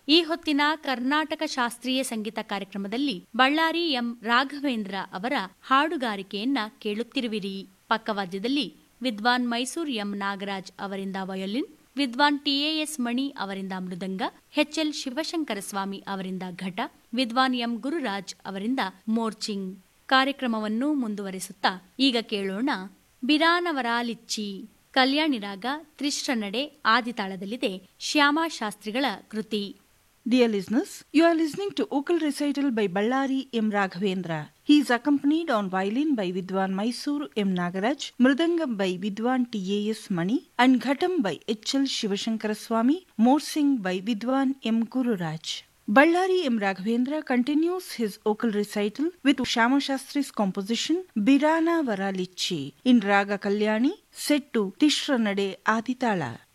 ಈ ಹೊತ್ತಿನ ಕರ್ನಾಟಕ ಶಾಸ್ತ್ರೀಯ ಸಂಗೀತ ಕಾರ್ಯಕ್ರಮದಲ್ಲಿ ಬಳ್ಳಾರಿ ಎಂ ರಾಘವೇಂದ್ರ ಅವರ ಹಾಡುಗಾರಿಕೆಯನ್ನ ಕೇಳುತ್ತಿರುವಿರಿ ಪಕ್ಕವಾದ್ಯದಲ್ಲಿ ವಿದ್ವಾನ್ ಮೈಸೂರು ಎಂ ನಾಗರಾಜ್ ಅವರಿಂದ ವಯೋಲಿನ್ ವಿದ್ವಾನ್ ಟಿಎಎಸ್ ಮಣಿ ಅವರಿಂದ ಮೃದಂಗ ಎಚ್ಎಲ್ ಶಿವಶಂಕರ ಸ್ವಾಮಿ ಅವರಿಂದ ಘಟ ವಿದ್ವಾನ್ ಎಂ ಗುರುರಾಜ್ ಅವರಿಂದ ಮೋರ್ಚಿಂಗ್ ಕಾರ್ಯಕ್ರಮವನ್ನು ಮುಂದುವರೆಸುತ್ತಾ ಈಗ ಕೇಳೋಣ ಬಿರಾನವರಾಲಿಚ್ಚಿ ಕಲ್ಯಾಣಿ ರಾಗ ತ್ರಿಶ್ರ ನಡೆ ಆದಿತಾಳದಲ್ಲಿದೆ ಶ್ಯಾಮಾ ಶಾಸ್ತ್ರಿಗಳ ಕೃತಿ Dear listeners, you are listening to Vocal Recital by Ballari M. Raghavendra. He is accompanied on violin by Vidwan Mysore M. Nagaraj, Mridangam by Vidwan T.A.S. Mani, and Ghatam by H.L. Shivashankara Swami, Morsing by Vidwan M. Gururaj. Ballari M. Raghavendra continues his vocal recital with Shama Shastri's composition Birana Varalichi in Raga Kalyani set to Tishra Nade Aditala.